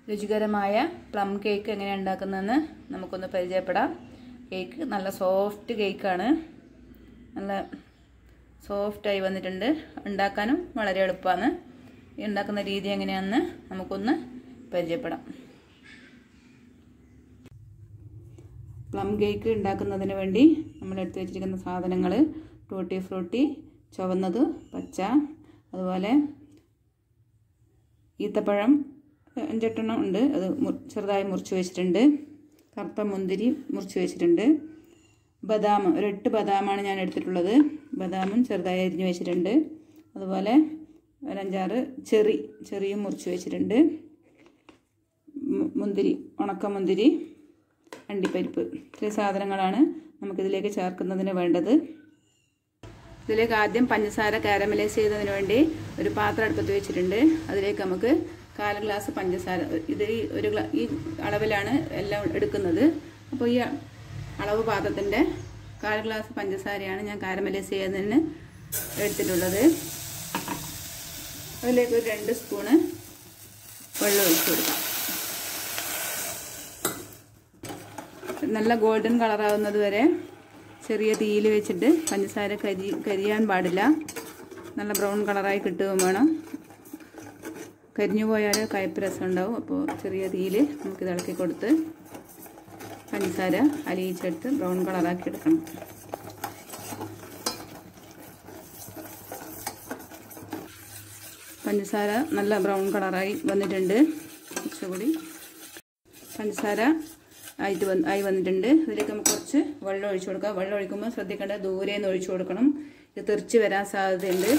രുചികരമായ plum cake എങ്ങനെ ഉണ്ടാക്കുന്നതെന്ന് നമുക്കൊന്ന് പരിചയപ്പെടാം കേക്ക് നല്ല സോഫ്റ്റ് കേക്കാണ് നല്ല സോഫ്റ്റായി വന്നിട്ടുണ്ട് ഉണ്ടാക്കാനും വളരെ എളുപ്പമാണ് ഈ ഉണ്ടാക്കുന്ന രീതി എങ്ങനെയാണെന്ന് നമുക്കൊന്ന് പരിചയപ്പെടാം പ്ലം കേക്ക് ഉണ്ടാക്കുന്നതിന് വേണ്ടി നമ്മൾ എടുത്തു വെച്ചിരിക്കുന്ന സാധനങ്ങൾ ടൂട്ടി ഫ്രൂട്ടി ചുവന്നത് പച്ച അതുപോലെ ഈത്തപ്പഴം അഞ്ചെട്ടെണ്ണം ഉണ്ട് അത് ചെറുതായി മുറിച്ച് വെച്ചിട്ടുണ്ട് കറുത്ത മുന്തിരി മുറിച്ച് വെച്ചിട്ടുണ്ട് ബദാം ഒരു എട്ട് ബദാമാണ് ഞാൻ എടുത്തിട്ടുള്ളത് ബദാമും ചെറുതായി അരിഞ്ഞ് വെച്ചിട്ടുണ്ട് അതുപോലെ ഒരഞ്ചാറ് ചെറി ചെറിയും മുറിച്ച് വെച്ചിട്ടുണ്ട് മുന്തിരി ഉണക്ക മുന്തിരി അണ്ടിപ്പരിപ്പ് ഇത്രയും സാധനങ്ങളാണ് നമുക്കിതിലേക്ക് ചേർക്കുന്നതിന് വേണ്ടത് ഇതിലേക്ക് ആദ്യം പഞ്ചസാര കാരമലൈസ് ചെയ്യുന്നതിന് വേണ്ടി ഒരു പാത്രം അടുപ്പത്ത് വെച്ചിട്ടുണ്ട് അതിലേക്ക് നമുക്ക് കാൽ ഗ്ലാസ് പഞ്ചസാര ഇത് ഈ ഒരു ഗ്ലാ ഈ അളവിലാണ് എല്ലാം എടുക്കുന്നത് അപ്പോൾ ഈ അളവ് പാത്രത്തിൻ്റെ കാൽ ഗ്ലാസ് പഞ്ചസാരയാണ് ഞാൻ കാരമലൈസ് ചെയ്യുന്നതിന് എടുത്തിട്ടുള്ളത് അതിലേക്ക് ഒരു രണ്ട് സ്പൂണ് വെള്ളം ഒഴിച്ച് കൊടുക്കാം നല്ല ഗോൾഡൻ കളറാവുന്നത് വരെ ചെറിയ തീയിൽ വെച്ചിട്ട് പഞ്ചസാര കരി കരിയാൻ പാടില്ല നല്ല ബ്രൗൺ കളറായി കിട്ടുകയും വേണം കരിഞ്ഞു പോയാൽ കയ്പ്പ് രസം ഉണ്ടാവും അപ്പോൾ ചെറിയ തീയിൽ നമുക്കിത് ഇളക്കി കൊടുത്ത് പഞ്ചസാര അലിയിച്ചെടുത്ത് ബ്രൗൺ കളറാക്കി എടുക്കണം പഞ്ചസാര നല്ല ബ്രൗൺ കളറായി വന്നിട്ടുണ്ട് കുറച്ചുകൂടി പഞ്ചസാര ആയിട്ട് വന്ന് ആയി വന്നിട്ടുണ്ട് അതിലേക്ക് നമുക്ക് കുറച്ച് വെള്ളം ഒഴിച്ചു കൊടുക്കാം വെള്ളം ഒഴിക്കുമ്പോൾ ശ്രദ്ധിക്കേണ്ടത് ദൂരെ നിന്ന് ഒഴിച്ചു കൊടുക്കണം ഇത് തെറിച്ച് വരാൻ സാധ്യതയുണ്ട്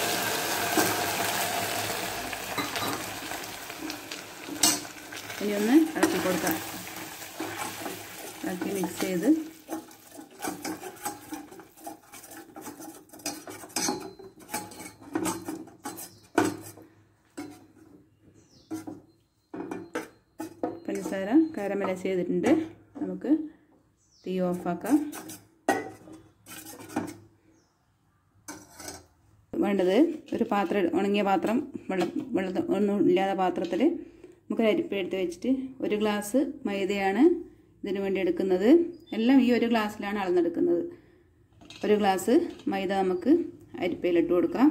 ഇനി ഒന്ന് ഇളക്കി കൊടുക്കാം ഇളക്കി മിക്സ് ചെയ്ത് പഞ്ചസാര കാരമലൈസ് ചെയ്തിട്ടുണ്ട് നമുക്ക് തീ ഓഫാക്കാം വേണ്ടത് ഒരു പാത്രം ഉണങ്ങിയ പാത്രം വെള്ളം വെള്ളം ഒന്നും ഇല്ലാത്ത പാത്രത്തിൽ നമുക്ക് അരിപ്പ എടുത്ത് വെച്ചിട്ട് ഒരു ഗ്ലാസ് മൈദയാണ് ഇതിനു വേണ്ടി എടുക്കുന്നത് എല്ലാം ഈ ഒരു ഗ്ലാസ്സിലാണ് അളന്നെടുക്കുന്നത് ഒരു ഗ്ലാസ് മൈദ നമുക്ക് അരിപ്പയിലിട്ട് കൊടുക്കാം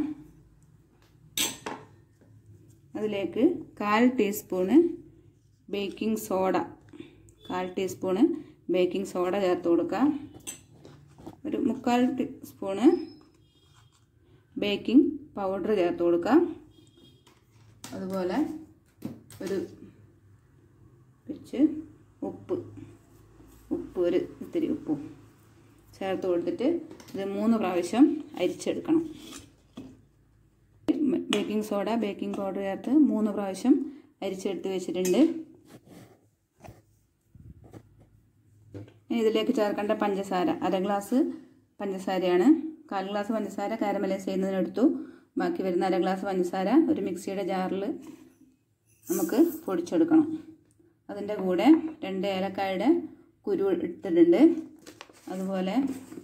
അതിലേക്ക് കാൽ ടീസ്പൂണ് ബേക്കിംഗ് സോഡ കാൽ ടീസ്പൂണ് ബേക്കിംഗ് സോഡ ചേർത്ത് കൊടുക്കാം ഒരു മുക്കാൽ ടീസ്പൂണ് ബേക്കിംഗ് പൗഡർ ചേർത്ത് കൊടുക്കാം അതുപോലെ ഒരു പിച്ച് ഉപ്പ് ഉപ്പ് ഒരു ഇത്തിരി ഉപ്പും ചേർത്ത് കൊടുത്തിട്ട് ഇത് മൂന്ന് പ്രാവശ്യം അരിച്ചെടുക്കണം ബേക്കിംഗ് സോഡ ബേക്കിംഗ് പൗഡർ ചേർത്ത് മൂന്ന് പ്രാവശ്യം അരിച്ചെടുത്ത് വെച്ചിട്ടുണ്ട് ഇനി ഇതിലേക്ക് ചേർക്കേണ്ട പഞ്ചസാര അര ഗ്ലാസ് പഞ്ചസാരയാണ് കാൽ ഗ്ലാസ് പഞ്ചസാര കാരമലൈസ് ചെയ്യുന്നതിനെടുത്തു ബാക്കി വരുന്ന അര ഗ്ലാസ് പഞ്ചസാര ഒരു മിക്സിയുടെ ജാറിൽ നമുക്ക് പൊടിച്ചെടുക്കണം അതിൻ്റെ കൂടെ രണ്ട് ഏലക്കായുടെ കുരു ഇട്ടിട്ടുണ്ട് അതുപോലെ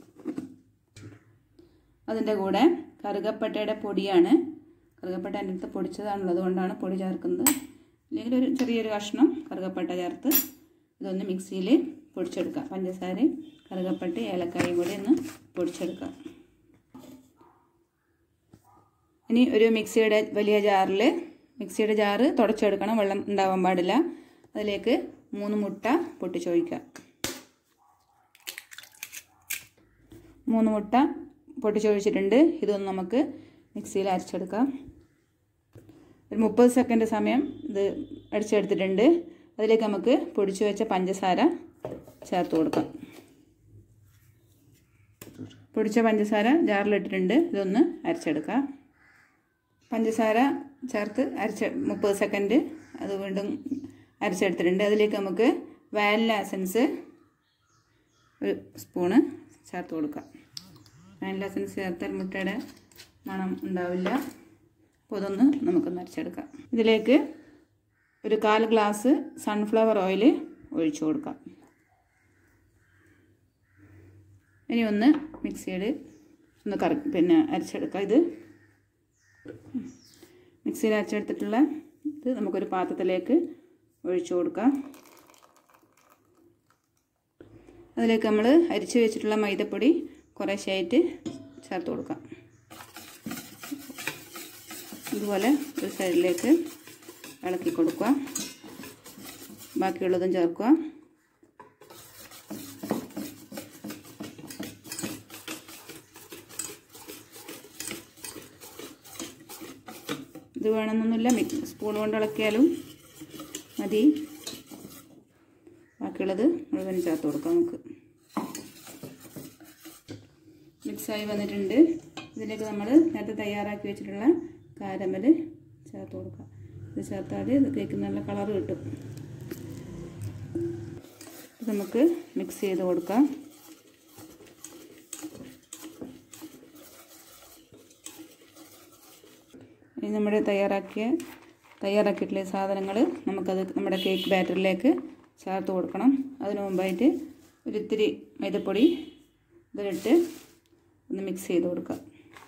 അതിൻ്റെ കൂടെ കറുകപ്പട്ടയുടെ പൊടിയാണ് കറുകപ്പട്ട എൻ്റെ അടുത്ത് പൊടിച്ചതാണുള്ളത് കൊണ്ടാണ് പൊടി ചേർക്കുന്നത് അല്ലെങ്കിൽ ഒരു ചെറിയൊരു കഷ്ണം കറുകപ്പട്ട ചേർത്ത് ഇതൊന്ന് മിക്സിയിൽ പൊടിച്ചെടുക്കാം പഞ്ചസാരയും കറുകപ്പട്ട ഏലക്കായും കൂടി ഒന്ന് പൊടിച്ചെടുക്കാം ഇനി ഒരു മിക്സിയുടെ വലിയ ജാറിൽ മിക്സിയുടെ ജാറ് തുടച്ചെടുക്കണം വെള്ളം ഉണ്ടാവാൻ പാടില്ല അതിലേക്ക് മൂന്ന് മുട്ട പൊട്ടിച്ചൊഴിക്കാം മൂന്ന് മുട്ട പൊട്ടിച്ചൊഴിച്ചിട്ടുണ്ട് ഇതൊന്ന് നമുക്ക് മിക്സിയിൽ അരച്ചെടുക്കാം ഒരു മുപ്പത് സെക്കൻഡ് സമയം ഇത് അടിച്ചെടുത്തിട്ടുണ്ട് അതിലേക്ക് നമുക്ക് പൊടിച്ചു വെച്ച പഞ്ചസാര ചേർത്ത് കൊടുക്കാം പൊടിച്ച പഞ്ചസാര ജാറിലിട്ടിട്ടുണ്ട് ഇതൊന്ന് അരച്ചെടുക്കാം പഞ്ചസാര ചേർത്ത് അരച്ച മുപ്പത് സെക്കൻഡ് അത് വീണ്ടും അരച്ചെടുത്തിട്ടുണ്ട് അതിലേക്ക് നമുക്ക് വാനില എസൻസ് ഒരു സ്പൂണ് ചേർത്ത് കൊടുക്കാം വാനില എസൻസ് ചേർത്താൽ മുട്ടയുടെ മണം ഉണ്ടാവില്ല അപ്പോൾ ഇതൊന്ന് നമുക്കൊന്ന് അരച്ചെടുക്കാം ഇതിലേക്ക് ഒരു കാൽ ഗ്ലാസ് സൺഫ്ലവർ ഓയിൽ ഒഴിച്ചു കൊടുക്കാം ഇനി ഒന്ന് മിക്സിയിൽ ഒന്ന് കറ പിന്നെ അരച്ചെടുക്കാം ഇത് മിക്സിയിൽ അരച്ചെടുത്തിട്ടുള്ള ഇത് നമുക്കൊരു പാത്രത്തിലേക്ക് ഒഴിച്ചു കൊടുക്കാം അതിലേക്ക് നമ്മൾ അരിച്ച് വെച്ചിട്ടുള്ള മൈദപ്പൊടി കുറേശ്ശായിട്ട് ചേർത്ത് കൊടുക്കാം ഇതുപോലെ ഒരു സൈഡിലേക്ക് ഇളക്കി കൊടുക്കുക ബാക്കിയുള്ളതും ചേർക്കുക ഇത് വേണമെന്നൊന്നുമില്ല മിക്സ് സ്പൂൺ കൊണ്ട് ഇളക്കിയാലും മതി ബാക്കിയുള്ളത് മുഴുവൻ ചേർത്ത് കൊടുക്കാം നമുക്ക് മിക്സായി വന്നിട്ടുണ്ട് ഇതിലേക്ക് നമ്മൾ നേരത്തെ തയ്യാറാക്കി വെച്ചിട്ടുള്ള കാരമൽ ചേർത്ത് കൊടുക്കാം ഇത് ചേർത്താൽ ഇത് കേക്ക് നല്ല കളർ കിട്ടും ഇത് നമുക്ക് മിക്സ് ചെയ്ത് കൊടുക്കാം ഇനി നമ്മുടെ തയ്യാറാക്കിയ തയ്യാറാക്കിയിട്ടുള്ള സാധനങ്ങൾ നമുക്കത് നമ്മുടെ കേക്ക് ബാറ്ററിലേക്ക് ചേർത്ത് കൊടുക്കണം അതിന് മുമ്പായിട്ട് ഒരിത്തിരി മൈദപ്പൊടി ഇതിലിട്ട് ഒന്ന് മിക്സ് ചെയ്ത് കൊടുക്കാം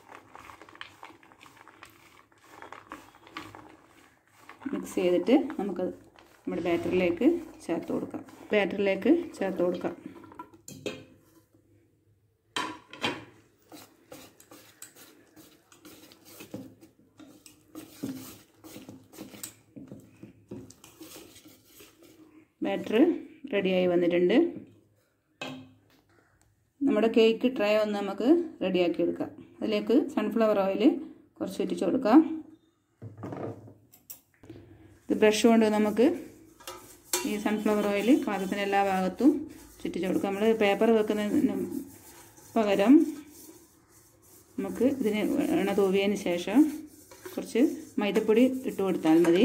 മിക്സ് ചെയ്തിട്ട് നമുക്ക് നമ്മുടെ ബാറ്ററിലേക്ക് ചേർത്ത് കൊടുക്കാം ബാറ്ററിലേക്ക് ചേർത്ത് കൊടുക്കാം ബാറ്റർ റെഡിയായി വന്നിട്ടുണ്ട് നമ്മുടെ കേക്ക് ട്രേ ഒന്ന് നമുക്ക് റെഡിയാക്കി എടുക്കാം അതിലേക്ക് സൺഫ്ലവർ ഓയിൽ കുറച്ച് ചുറ്റിച്ച് കൊടുക്കാം ഇത് ബ്രഷ് കൊണ്ട് നമുക്ക് ഈ സൺഫ്ലവർ ഓയിൽ പാത്രത്തിന് എല്ലാ ഭാഗത്തും ചുറ്റിച്ച് കൊടുക്കാം നമ്മൾ പേപ്പർ വെക്കുന്നതിന് പകരം നമുക്ക് ഇതിന് എണ്ണ തൂവിയതിന് ശേഷം കുറച്ച് മൈദപ്പൊടി ഇട്ട് കൊടുത്താൽ മതി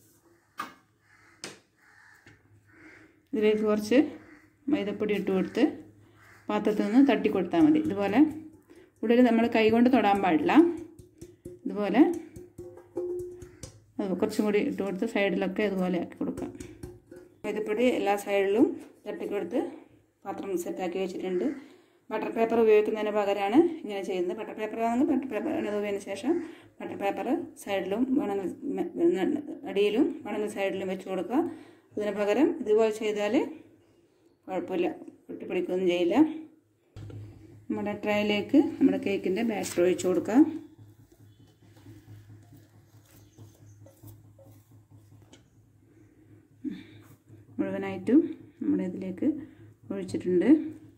ഇതിലേക്ക് കുറച്ച് മൈദപ്പൊടി ഇട്ട് കൊടുത്ത് പാത്രത്തിൽ നിന്ന് തട്ടി കൊടുത്താൽ മതി ഇതുപോലെ ഉള്ളിൽ നമ്മൾ കൈകൊണ്ട് തൊടാൻ പാടില്ല ഇതുപോലെ അത് കുറച്ചും കൂടി ഇട്ട് കൊടുത്ത് സൈഡിലൊക്കെ ഇതുപോലെ ആക്കി കൊടുക്കാം മൈദപ്പൊടി എല്ലാ സൈഡിലും തട്ടിക്കൊടുത്ത് പാത്രം സെറ്റാക്കി വെച്ചിട്ടുണ്ട് ബട്ടർ പേപ്പർ ഉപയോഗിക്കുന്നതിന് പകരമാണ് ഇങ്ങനെ ചെയ്യുന്നത് ബട്ടർ പേപ്പർ ആണെങ്കിൽ ബട്ടർ പേപ്പർ എണ്ണതുവിന് ശേഷം ബട്ടർ പേപ്പർ സൈഡിലും വേണമെങ്കിൽ അടിയിലും വേണമെങ്കിൽ സൈഡിലും വെച്ച് കൊടുക്കുക അതിന് പകരം ഇതുപോലെ ചെയ്താൽ കുഴപ്പമില്ല ഒട്ടിപ്പിടിക്കുകയൊന്നും ചെയ്യില്ല നമ്മുടെ ട്രേയിലേക്ക് നമ്മുടെ കേക്കിൻ്റെ ബാറ്റർ ഒഴിച്ച് കൊടുക്കാം മുഴുവനായിട്ടും നമ്മുടെ ഇതിലേക്ക് ഒഴിച്ചിട്ടുണ്ട്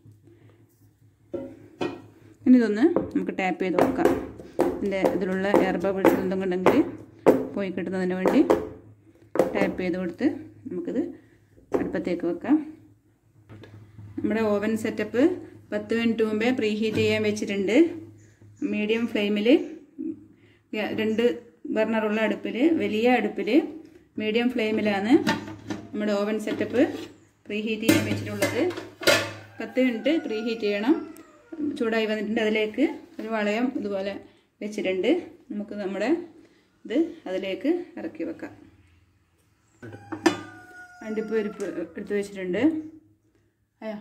ഇനി ഇതൊന്ന് നമുക്ക് ടാപ്പ് ചെയ്ത് കൊടുക്കാം ഇതിൻ്റെ ഇതിലുള്ള എയർ ബബിൾസ് എന്തെങ്കിലും ഉണ്ടെങ്കിൽ പോയി കിട്ടുന്നതിന് വേണ്ടി ടാപ്പ് ചെയ്ത് കൊടുത്ത് നമുക്കിത് അടുപ്പത്തേക്ക് വെക്കാം നമ്മുടെ ഓവൻ സെറ്റപ്പ് പത്ത് മിനിറ്റ് മുമ്പേ പ്രീ ഹീറ്റ് ചെയ്യാൻ വെച്ചിട്ടുണ്ട് മീഡിയം ഫ്ലെയിമിൽ രണ്ട് ബർണറുള്ള അടുപ്പിൽ വലിയ അടുപ്പിൽ മീഡിയം ഫ്ലെയിമിലാണ് നമ്മുടെ ഓവൻ സെറ്റപ്പ് പ്രീ ഹീറ്റ് ചെയ്യാൻ വെച്ചിട്ടുള്ളത് പത്ത് മിനിറ്റ് പ്രീ ഹീറ്റ് ചെയ്യണം ചൂടായി വന്നിട്ടുണ്ട് അതിലേക്ക് ഒരു വളയം ഇതുപോലെ വെച്ചിട്ടുണ്ട് നമുക്ക് നമ്മുടെ ഇത് അതിലേക്ക് ഇറക്കി വെക്കാം അണ്ടിപ്പ് പരിപ്പ് എടുത്ത് വെച്ചിട്ടുണ്ട് അയ്യോ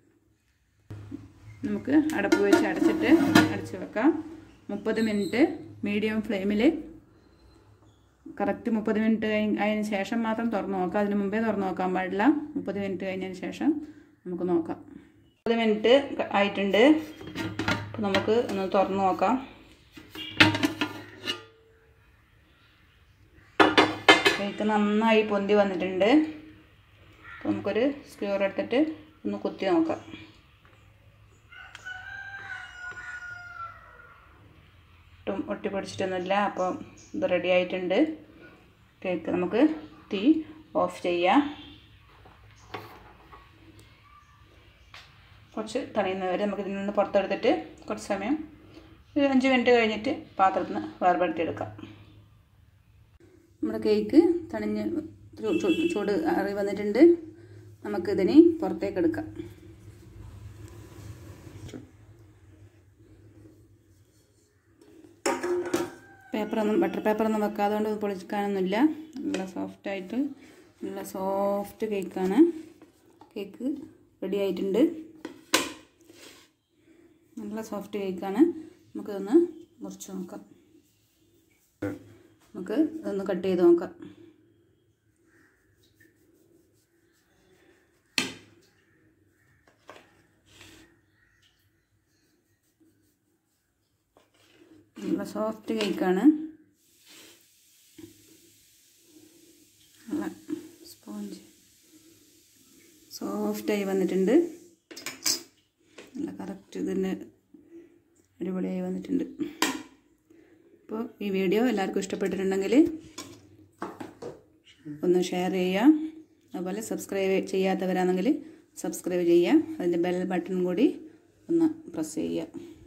നമുക്ക് അടപ്പ് വെച്ച് അടച്ചിട്ട് അടച്ച് വെക്കാം മുപ്പത് മിനിറ്റ് മീഡിയം ഫ്ലെയിമിൽ കറക്റ്റ് മുപ്പത് മിനിറ്റ് കഴിഞ്ഞ് അതിന് ശേഷം മാത്രം തുറന്ന് നോക്കാം അതിന് മുമ്പേ തുറന്ന് നോക്കാൻ പാടില്ല മുപ്പത് മിനിറ്റ് കഴിഞ്ഞതിന് ശേഷം നമുക്ക് നോക്കാം മുപ്പത് മിനിറ്റ് ആയിട്ടുണ്ട് അപ്പോൾ നമുക്ക് ഒന്ന് തുറന്ന് നോക്കാം കേക്ക് നന്നായി പൊന്തി വന്നിട്ടുണ്ട് അപ്പോൾ നമുക്കൊരു സ്ക്യൂർ എടുത്തിട്ട് ഒന്ന് കുത്തി നോക്കാം ഒട്ടും ഒട്ടിപ്പിടിച്ചിട്ടൊന്നുമില്ല അപ്പോൾ ഇത് റെഡി ആയിട്ടുണ്ട് കേക്ക് നമുക്ക് തീ ഓഫ് ചെയ്യാം കുറച്ച് തണിയുന്നവരെ നമുക്ക് ഇതിൽ നിന്ന് പുറത്തെടുത്തിട്ട് കുറച്ച് സമയം ഒരു അഞ്ച് മിനിറ്റ് കഴിഞ്ഞിട്ട് പാത്രത്തിൽ നിന്ന് വേർപെടുത്തിയെടുക്കാം നമ്മുടെ കേക്ക് തണിഞ്ഞ് ചൂട് അറി വന്നിട്ടുണ്ട് നമുക്കിതിനെ പുറത്തേക്ക് എടുക്കാം പേപ്പറൊന്നും ബട്ടർ പേപ്പറൊന്നും വെക്കാതെ കൊണ്ട് പൊളിക്കാനൊന്നുമില്ല നല്ല സോഫ്റ്റായിട്ട് നല്ല സോഫ്റ്റ് കേക്കാണ് കേക്ക് റെഡി ആയിട്ടുണ്ട് നല്ല സോഫ്റ്റ് കേക്കാണ് നമുക്കിതൊന്ന് മുറിച്ച് നോക്കാം നമുക്ക് ഇതൊന്ന് കട്ട് ചെയ്ത് നോക്കാം നല്ല സോഫ്റ്റ് കേക്കാണ് നല്ല സ്പോഞ്ച് സോഫ്റ്റായി വന്നിട്ടുണ്ട് നല്ല കറക്റ്റ് ഇതിന് അടിപൊളിയായി വന്നിട്ടുണ്ട് അപ്പോൾ ഈ വീഡിയോ എല്ലാവർക്കും ഇഷ്ടപ്പെട്ടിട്ടുണ്ടെങ്കിൽ ഒന്ന് ഷെയർ ചെയ്യുക അതുപോലെ സബ്സ്ക്രൈബ് ചെയ്യാത്തവരാണെങ്കിൽ സബ്സ്ക്രൈബ് ചെയ്യുക അതിൻ്റെ ബെൽ ബട്ടൺ കൂടി ഒന്ന് പ്രസ് ചെയ്യുക